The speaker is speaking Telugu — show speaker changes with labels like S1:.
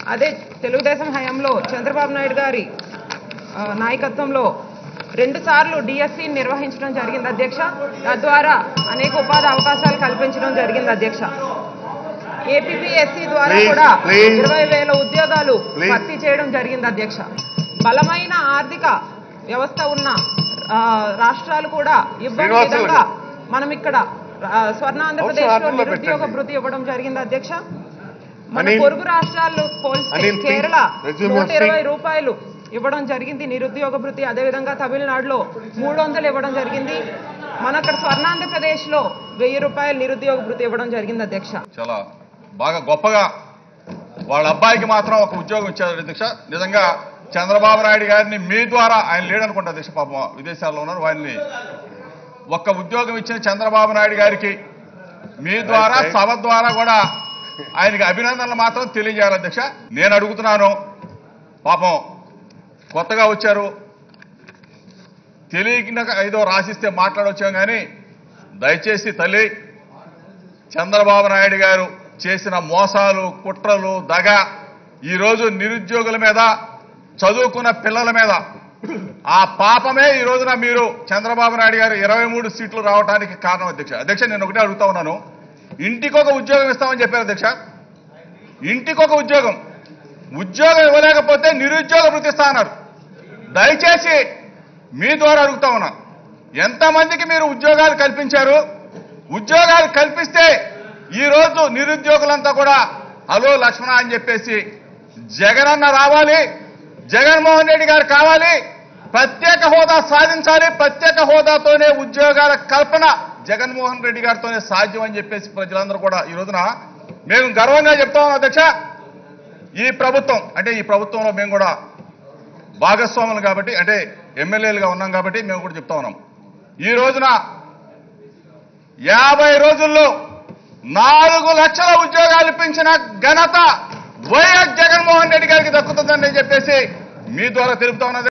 S1: అదే తెలుగుదేశం హయాంలో చంద్రబాబు నాయుడు గారి ఆ, నాయకత్వంలో రెండు సార్లు డిఎస్సి నిర్వహించడం జరిగింది అధ్యక్ష తద్వారా అనేక ఉపాధి అవకాశాలు కల్పించడం జరిగింది అధ్యక్ష ఏపీఎస్సి ద్వారా
S2: Please,
S1: కూడా
S2: please.
S1: ఇరవై వేల ఉద్యోగాలు
S2: Please.
S1: భర్తీ చేయడం జరిగింది అధ్యక్ష బలమైన ఆర్థిక వ్యవస్థ ఉన్న ఆ, రాష్ట్రాలు కూడా ఇవ్వని
S2: శ్రీనివాసులు
S1: విధంగా మనం ఇక్కడ ఆ, స్వర్ణాంధ్రప్రదేశ్ లో
S2: అవసరం ఆత్మలో
S1: నిరుద్యోగ
S2: పెట్టండి.
S1: భృతి ఇవ్వడం జరిగింది అధ్యక్ష మన
S2: అనిల్.
S1: పొరుగు రాష్ట్రాలు పోలిస్తే
S2: Anil, please,
S1: Kerala
S2: resume your
S1: నూట ఇరవై
S2: seat.
S1: రూపాయలు ఇవ్వడం జరిగింది నిరుద్యోగ భృతి అదేవిధంగా తమిళనాడులో మూడు వందలు ఇవ్వడం జరిగింది మన అక్కడ స్వర్ణాంధ్రప్రదేశ్ లో వెయ్యి రూపాయలు నిరుద్యోగ భృతి ఇవ్వడం జరిగింది అధ్యక్ష
S3: చాలా బాగా గొప్పగా వాళ్ళ అబ్బాయికి మాత్రం ఒక ఉద్యోగం ఇచ్చారు అధ్యక్ష నిజంగా చంద్రబాబు నాయుడు గారిని మీ ద్వారా ఆయన లేడనుకుంటా అధ్యక్ష పాపం విదేశాల్లో ఉన్నారు వారిని ఒక్క ఉద్యోగం ఇచ్చిన చంద్రబాబు నాయుడు గారికి మీ ద్వారా సభ ద్వారా కూడా ఆయనకి అభినందనలు మాత్రం తెలియజేయాలి అధ్యక్ష నేను అడుగుతున్నాను పాపం కొత్తగా వచ్చారు తెలియక ఏదో రాసిస్తే మాట్లాడొచ్చాం కానీ దయచేసి తల్లి చంద్రబాబు నాయుడు గారు చేసిన మోసాలు కుట్రలు దగ ఈరోజు నిరుద్యోగుల మీద చదువుకున్న పిల్లల మీద ఆ పాపమే ఈ రోజున మీరు చంద్రబాబు నాయుడు గారు ఇరవై మూడు సీట్లు రావడానికి కారణం అధ్యక్ష అధ్యక్ష నేను ఒకటే అడుగుతా ఉన్నాను ఇంటికి ఒక ఉద్యోగం ఇస్తామని చెప్పారు అధ్యక్ష ఇంటికి ఒక ఉద్యోగం ఉద్యోగం ఇవ్వలేకపోతే నిరుద్యోగ వృత్తి ఇస్తా అన్నారు దయచేసి మీ ద్వారా అడుగుతా ఉన్నా ఎంతమందికి మీరు ఉద్యోగాలు కల్పించారు ఉద్యోగాలు కల్పిస్తే ఈ రోజు నిరుద్యోగులంతా కూడా హలో లక్ష్మణ అని చెప్పేసి జగనన్న రావాలి జగన్మోహన్ రెడ్డి గారు కావాలి ప్రత్యేక హోదా సాధించాలి ప్రత్యేక హోదాతోనే ఉద్యోగాల కల్పన జగన్మోహన్ రెడ్డి గారితోనే సాధ్యం అని చెప్పేసి ప్రజలందరూ కూడా ఈ రోజున మేము గర్వంగా చెప్తా ఉన్నాం అధ్యక్ష ఈ ప్రభుత్వం అంటే ఈ ప్రభుత్వంలో మేము కూడా భాగస్వాములు కాబట్టి అంటే ఎమ్మెల్యేలుగా ఉన్నాం కాబట్టి మేము కూడా చెప్తా ఉన్నాం ఈ రోజున యాభై రోజుల్లో నాలుగు లక్షల ఉద్యోగాలు ఇప్పించిన ఘనత వైఎస్ జగన్మోహన్ రెడ్డి గారికి దక్కుతుందని చెప్పేసి మీ ద్వారా తెలుపుతా ఉన్నది